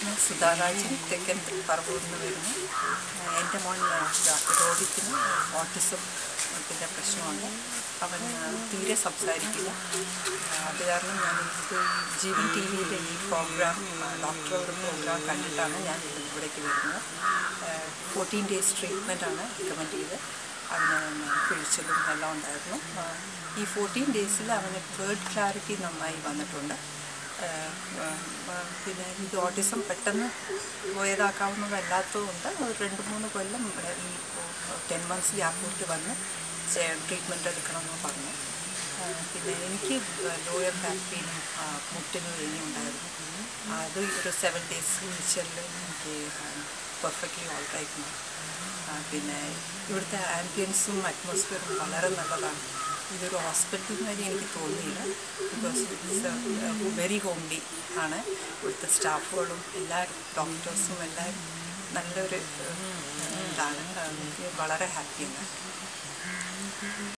ഞാൻ സുധാരാജൻ തെക്കൻ പറവൂരിൽ നിന്ന് വരുന്നു ആ, എൻ്റെ മോൻ ആ, രോഹിത്തിന് ഓട്ടിസം ത്തിൻ്റെ പ്രശ്നമുണ്ട് അവൻ ആ, തീരെ സംസാരിക്കില്ല ആ, അത് കാരണം ഞാൻ ഇത് ഈ ജീവൻ ടി വിയിലെ ഈ പ്രോഗ്രാം ഡോക്ടറുടെ പ്രോഗ്രാം കണ്ടിട്ടാണ് ഞാൻ ഇവിടേക്ക് വരുന്നത് ഫോർട്ടീൻ ഡേയ്സ് ട്രീറ്റ്മെൻറ്റാണ് റെക്കമെൻഡ് ചെയ്ത് അവന് പിഴിച്ചിലും എല്ലാം ഉണ്ടായിരുന്നു ആ, ഈ ഫോർട്ടീൻ ഡേയ്സിൽ അവന് വേർഡ് ക്ലാരിറ്റി നന്നായി വന്നിട്ടുണ്ട് ആ, ആ, ആ, പിന്നെ ഇത് ഓട്ടിസം പെട്ടെന്ന് പോയതാക്കാവുന്നതല്ലാത്തതുകൊണ്ട് ഒരു രണ്ട് മൂന്ന് കൊല്ലം ഇവിടെ ഈ ടെൻ മന്ത്സ് ഗ്യാപ്പോട്ട് വന്ന് ട്രീറ്റ്മെൻറ്റ് എടുക്കണമെന്ന് പറഞ്ഞു ആ, പിന്നെ എനിക്ക് ലോയർ ബാക്ക് പെയിനും മുട്ടിന് വേദനയും ഉണ്ടായിരുന്നു അത് ഒരു സെവൻ ഡേയ്സ് വിളിച്ചെല്ലാം എനിക്ക് പെർഫെക്റ്റ്ലി ഓൾ റൈറ്റ് പിന്നെ ഇവിടുത്തെ ആംബിയൻസും അറ്റ്മോസ്ഫിയറും വളരെ നല്ലതാണ് ഇതൊരു ഹോസ്പിറ്റൽ മാതിരി എനിക്ക് തോന്നിയില്ല ബിക്കോസ് ഇറ്റ്സ് വെരി ഹോംലി ആണ് ഇവിടുത്തെ സ്റ്റാഫുകളും എല്ലാ ഡോക്ടേഴ്സും എല്ലാവരും നല്ലൊരു ഏഹ്, ഇതാണ് എനിക്ക് വളരെ ഹാപ്പിയാണ്